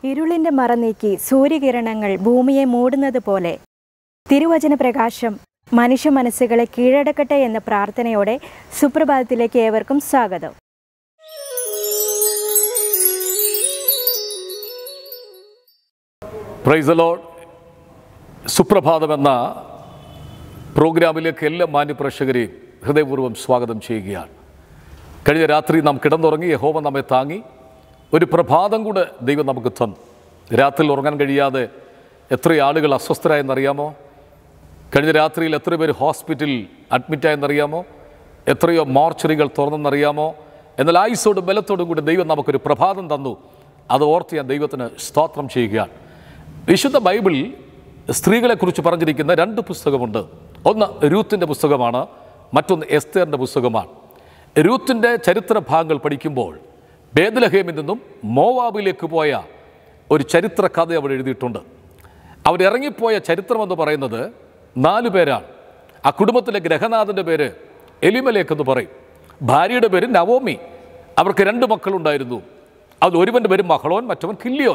ഇരുളിന്റെ മറ നീക്കി സൂര്യകിരണങ്ങൾ ഭൂമിയെ മൂടുന്നത് പോലെ തിരുവചന പ്രകാശം മനുഷ്യ മനസ്സുകളെ കീഴടക്കട്ടെ എന്ന പ്രാർത്ഥനയോടെ സുപ്രഭാതത്തിലേക്ക് ഏവർക്കും സ്വാഗതം പ്രൈസ് ലോഡ് സുപ്രഭാതം എന്ന പ്രോഗ്രാമിലേക്ക് എല്ലാ മാന്യപ്രേക്ഷകരെയും ഹൃദയപൂർവ്വം സ്വാഗതം ചെയ്യുകയാണ് കഴിഞ്ഞ രാത്രി നാം കിടന്നുറങ്ങി യഹോവ നമ്മെ താങ്ങി ഒരു പ്രഭാതം കൂടെ ദൈവം നമുക്ക് തന്നു രാത്രിയിൽ ഉറങ്ങാൻ കഴിയാതെ എത്ര ആളുകൾ അസ്വസ്ഥരായെന്നറിയാമോ കഴിഞ്ഞ രാത്രിയിൽ എത്ര പേര് ഹോസ്പിറ്റലിൽ അഡ്മിറ്റായെന്നറിയാമോ എത്രയോ മോർച്ചറികൾ തുറന്നെന്നറിയാമോ എന്നാൽ ആയുസോടും ബലത്തോടും കൂടി ദൈവം നമുക്കൊരു പ്രഭാതം തന്നു അത് ഓർത്ത് ഞാൻ ദൈവത്തിന് സ്തോത്രം ചെയ്യുകയാണ് വിശുദ്ധ ബൈബിൾ സ്ത്രീകളെക്കുറിച്ച് പറഞ്ഞിരിക്കുന്ന രണ്ട് പുസ്തകമുണ്ട് ഒന്ന് രൂത്തിൻ്റെ പുസ്തകമാണ് മറ്റൊന്ന് എസ്തേറിൻ്റെ പുസ്തകമാണ് രൂത്തിൻ്റെ ചരിത്ര ഭാഗങ്ങൾ പഠിക്കുമ്പോൾ ബേദലഹേമിൽ നിന്നും മോവാബിലേക്ക് പോയ ഒരു ചരിത്ര കഥ അവിടെ എഴുതിയിട്ടുണ്ട് അവരിറങ്ങിപ്പോയ ചരിത്രമെന്ന് പറയുന്നത് നാലു പേരാണ് ആ കുടുംബത്തിലെ ഗ്രഹനാഥൻ്റെ പേര് എലിമലേക്ക് എന്ന് പറയും ഭാര്യയുടെ പേര് നവോമി അവർക്ക് രണ്ട് മക്കളുണ്ടായിരുന്നു അതിൽ ഒരുവൻ്റെ പേര് മഹളോൻ മറ്റവൻ കില്ലിയോൻ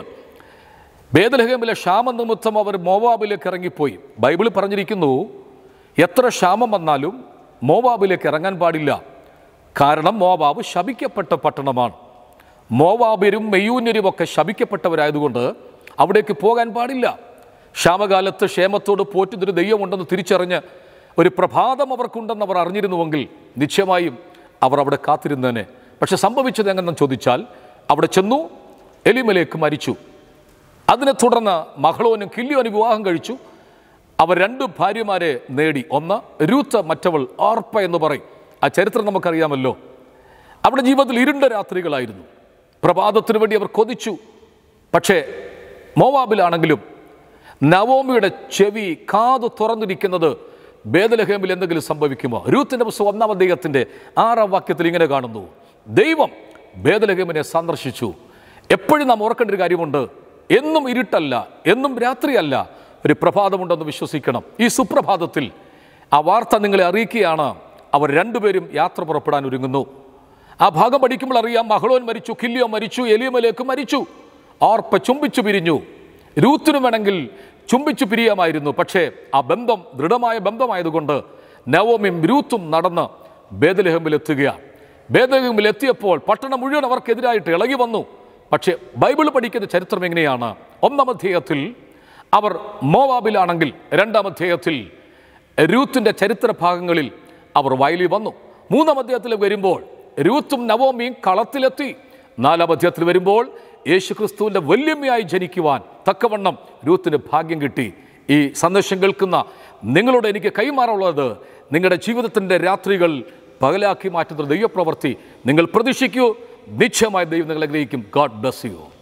ബേദലഹേമിലെ ക്ഷാമ നിമിത്തം അവർ മോവാബിലേക്ക് ഇറങ്ങിപ്പോയി ബൈബിളിൽ പറഞ്ഞിരിക്കുന്നു എത്ര ക്ഷാമം വന്നാലും മോവാബിലേക്ക് ഇറങ്ങാൻ പാടില്ല കാരണം മോവാബ് ശപിക്കപ്പെട്ട പട്ടണമാണ് മോവാബിരും മെയ്യൂന്യരും ഒക്കെ ശപിക്കപ്പെട്ടവരായതുകൊണ്ട് അവിടേക്ക് പോകാൻ പാടില്ല ക്ഷാമകാലത്ത് ക്ഷേമത്തോട് പോറ്റുന്നൊരു ദൈവമുണ്ടെന്ന് തിരിച്ചറിഞ്ഞ് ഒരു പ്രഭാതം അവർക്കുണ്ടെന്ന് അവർ അറിഞ്ഞിരുന്നുവെങ്കിൽ നിശ്ചയമായും അവർ അവിടെ കാത്തിരുന്നേനെ പക്ഷെ സംഭവിച്ചത് എങ്ങനെന്ന് ചോദിച്ചാൽ അവിടെ ചെന്നു എലിമലേക്ക് മരിച്ചു അതിനെ തുടർന്ന് മഹളോനും കില്ലിയോനും വിവാഹം കഴിച്ചു അവർ രണ്ട് ഭാര്യമാരെ നേടി ഒന്ന് രൂത്ത് മറ്റവൾ ഓർപ്പ എന്ന് പറയും ആ ചരിത്രം നമുക്കറിയാമല്ലോ അവിടെ ജീവിതത്തിൽ ഇരുണ്ട രാത്രികളായിരുന്നു പ്രഭാതത്തിനു വേണ്ടി അവർ കൊതിച്ചു പക്ഷേ മോവാബിലാണെങ്കിലും നവോമിയുടെ ചെവി കാത് തുറന്നിരിക്കുന്നത് ബേദലഹേമിൽ എന്തെങ്കിലും സംഭവിക്കുമോ രൂത്തിൻ്റെ പുസ്തകം ഒന്നാം അദ്ദേഹത്തിൻ്റെ ആറാം വാക്യത്തിൽ ഇങ്ങനെ കാണുന്നു ദൈവം ബേദലഹേമിനെ സന്ദർശിച്ചു എപ്പോഴും നാം ഓർക്കേണ്ട ഒരു കാര്യമുണ്ട് എന്നും ഇരുട്ടല്ല എന്നും രാത്രിയല്ല ഒരു പ്രഭാതമുണ്ടെന്ന് വിശ്വസിക്കണം ഈ സുപ്രഭാതത്തിൽ ആ വാർത്ത നിങ്ങളെ അറിയിക്കുകയാണ് അവർ രണ്ടുപേരും യാത്ര പുറപ്പെടാൻ ഒരുങ്ങുന്നു ആ ഭാഗം പഠിക്കുമ്പോൾ അറിയാം മഹളോൻ മരിച്ചു കില്ലിയോ മരിച്ചു എലിയമലേക്ക് മരിച്ചു ആർപ്പ ചുംബിച്ചു പിരിഞ്ഞു രൂത്തിനും വേണമെങ്കിൽ ചുംബിച്ചു പിരിയാമായിരുന്നു പക്ഷേ ആ ബന്ധം ദൃഢമായ ബന്ധമായതുകൊണ്ട് നവോമിയും രൂത്തും നടന്ന് ബേദലഹമിൽ എത്തുകയാണ് ബേദലഹമിൽ എത്തിയപ്പോൾ പട്ടണം മുഴുവൻ അവർക്കെതിരായിട്ട് ഇളകി വന്നു പക്ഷേ ബൈബിൾ പഠിക്കുന്ന ചരിത്രം എങ്ങനെയാണ് ഒന്നാം അധ്യായത്തിൽ അവർ മോവാബിലാണെങ്കിൽ രണ്ടാം അധ്യായത്തിൽ രൂത്തിൻ്റെ ചരിത്ര ഭാഗങ്ങളിൽ അവർ വയലിൽ വന്നു മൂന്നാം അധ്യായത്തിൽ വരുമ്പോൾ രൂത്തും നവോമിയും കളത്തിലെത്തി നാലാം അധ്യായത്തിൽ വരുമ്പോൾ യേശു ക്രിസ്തുവിൻ്റെ വല്യമ്മയായി ജനിക്കുവാൻ തക്കവണ്ണം രൂത്തിന് ഭാഗ്യം കിട്ടി ഈ സന്ദേശം കേൾക്കുന്ന നിങ്ങളോട് എനിക്ക് കൈമാറുള്ളത് നിങ്ങളുടെ ജീവിതത്തിൻ്റെ രാത്രികൾ പകലാക്കി മാറ്റുന്ന ദൈവപ്രവൃത്തി നിങ്ങൾ പ്രതീക്ഷിക്കൂ നിശ്ചയമായി ദൈവം നിങ്ങളെ ഗ്രഹിക്കും ഗോഡ് ബ്ലസ് യു